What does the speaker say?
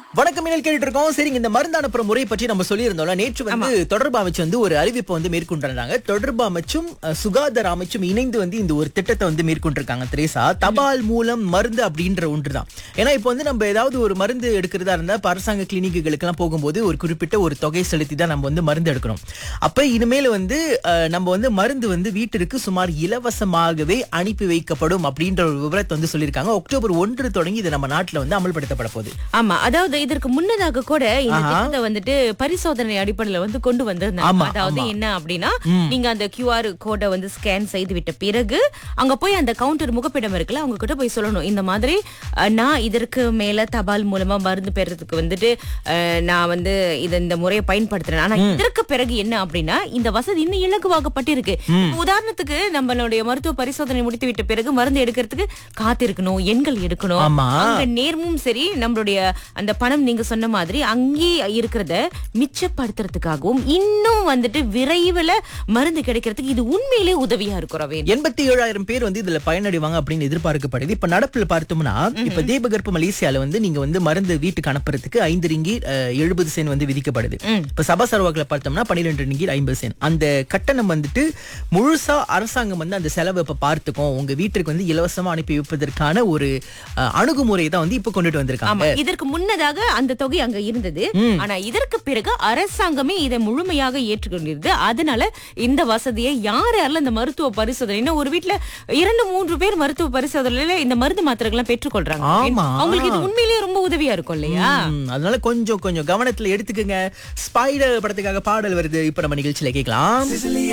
வணக்கம் மின்னல் கேட்டுட்டு இருக்கோம் சரிங்க இந்த மருந்து அனுப்புற முறை பற்றி நம்ம சொல்லியிருந்தோம்ல நேற்று வந்து தொடர்பு அமைச்சு வந்து ஒரு அறிவிப்பை வந்து மேற்கொண்டிருந்தாங்க தொடர்பு அமைச்சும் அஹ், சுகாதார அமைச்சும் இணைந்து வந்து இந்த ஒரு திட்டத்தை வந்து மேற்கொண்டிருக்காங்க திரேசா தபால் மூலம் மருந்து அப்படின்ற ஒன்றுதான் ஏன்னா இப்போ வந்து நம்ம ஏதாவது ஒரு மருந்து எடுக்கிறதா இருந்தா இப்ப அரசாங்க கிளினிக்குகளுக்கு எல்லாம் போகும்போது ஒரு குறிப்பிட்ட ஒரு தொகை செலுத்தி தான் நம்ம வந்து மருந்து எடுக்கணும் அப்ப இனிமேல் வந்து அஹ், நம்ம வந்து மருந்து வந்து வீட்டிற்கு சுமார் இலவசமாகவே அனுப்பி வைக்கப்படும் அப்படின்ற ஒரு விவரத்தை வந்து சொல்லியிருக்காங்க அக்டோபர் ஒன்று தொடங்கி இது நம்ம நாட்டுல வந்து அமல்படுத்தப்பட போகுது ஆமா அதாவது இதற்கு முன்னதாக கூட இந்த ஆஹா. திட்டத்தை வந்துட்டு பரிசோதனை அடிப்படையில வந்து கொண்டு வந்திருந்தாங்க ஆமா, அதாவது ஆமா. என்ன அப்படின்னா நீங்க அந்த கியூஆர் கோடை வந்து ஸ்கேன் செய்து விட்ட பிறகு அங்க போய் அந்த கவுண்டர் முகப்பிடம் இருக்குல்ல அவங்க கிட்ட போய் சொல்லணும் இந்த மாதிரி அஹ், நான் இதற்கு மேல தபால் மூலமா மருந்து பெறதுக்கு வந்துட்டு அஹ், நான் வந்து இத இந்த முறையை பயன்படுத்துறேன் ஆனா இதற்கு பிறகு என்ன அப்படின்னா இந்த வசதி இன்னும் இலகுவாக்கப்பட்டிருக்கு இப்ப உதாரணத்துக்கு நம்மளுடைய மருத்துவ பரிசோதனை முடித்து விட்ட பிறகு மருந்து எடுக்கிறதுக்கு காத்திருக்கணும் எண்கள் எடுக்கணும் ஆமா. அங்க நேர்மும் சரி நம்மளுடைய அந்த பணம் நீங்க சொன்ன மாதிரி அங்கே இருக்கிறத மிச்சப்படுத்துறதுக்காகவும் இன்னும் வந்துட்டு விரைவில் மருந்து கிடைக்கிறதுக்கு இது உண்மையிலே உதவியா இருக்கும் ரவே எண்பத்தி ஏழாயிரம் பேர் வந்து இதுல பயனடைவாங்க அப்படின்னு எதிர்பார்க்கப்படுது இப்ப நடப்புல பார்த்தோம்னா இப்ப தீபகற்ப மலேசியால வந்து நீங்க வந்து மருந்து வீட்டுக்கு அனுப்புறதுக்கு ஐந்து ரிங்கி எழுபது சென் வந்து விதிக்கப்படுது இப்ப சபா சர்வாக்களை பார்த்தோம்னா பன்னிரெண்டு ரிங்கி ஐம்பது சென் அந்த கட்டணம் வந்துட்டு முழுசா அரசாங்கம் வந்து அந்த செலவை இப்ப பார்த்துக்கும் உங்க வீட்டுக்கு வந்து இலவசமா அனுப்பி வைப்பதற்கான ஒரு அஹ், அணுகுமுறை தான் வந்து இப்ப கொண்டுட்டு வந்திருக்காங்க ஆமா இதற்கு முன்னதாக அந்த தொகை அங்க இருந்தது ஆனா இதற்கு பிறகு அரசாங்கமே இதை முழுமையாக ஏற்றுக்கொண்டிருந்தது அதனால இந்த வசதியை யார் யாரெல்லாம் இந்த மருத்துவ பரிசோதனை ஒரு வீட்ல இரண்டு மூன்று பேர் மருத்துவ பரிசோதனையில இந்த மருந்து மாத்திரைகள்லாம் பெற்றுக்கொள்றாங்க ஆமா. அவங்களுக்கு இது உண்மையிலேயே ரொம்ப உதவியா இருக்கும் இல்லையா ம், அதனால கொஞ்சம் கொஞ்சம் கவனத்துல எடுத்துக்கங்க ஸ்பைடர் படத்துக்காக பாடல் வருது இப்ப நம்ம நிகழ்ச்சியில கேட்கலாம்